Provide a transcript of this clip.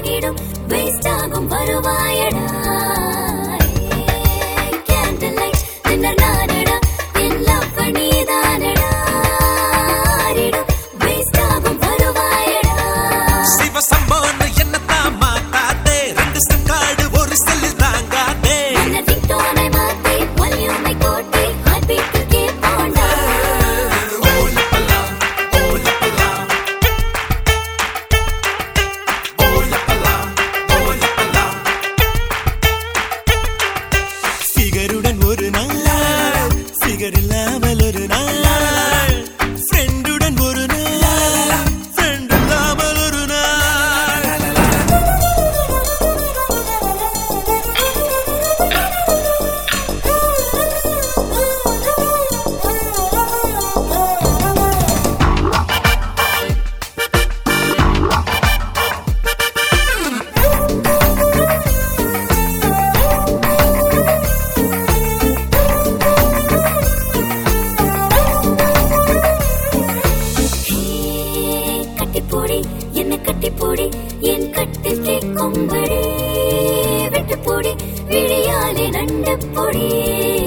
ஆகிடும் வேஸ்ட் ஆகும் வருவாயடா கேண்டில் லைட் டின்னர் நானடா என் லவ் நீதானடா ஆறிடும் வேஸ்ட் ஆகும் வருவாயடா சிவசம்பான்னு என்னத்தான் மாத்தாதே ரெண்டு செங்காடு ஒரு செல்லு தாங்காதே அந்த ரிங்டோனை மாத்தி வால்யூமை கூட்டி ஹார்ட் பீட் கேட்போண்டா ஃபிகருடன் ஒரு நாள் ஃபிகர் இல்லாமல் ஒரு நாள் ஃப்ரெண்டுடன் ஒரு நாள் ஃப்ரெண்ட் இல்லாமல் ஒரு நாள் கட்டிப்போடி என்ன கட்டிப்போடி என் கட்டில் கேட்கும்படி விட்டுப்போடி விழியாலே நண்டு பொடி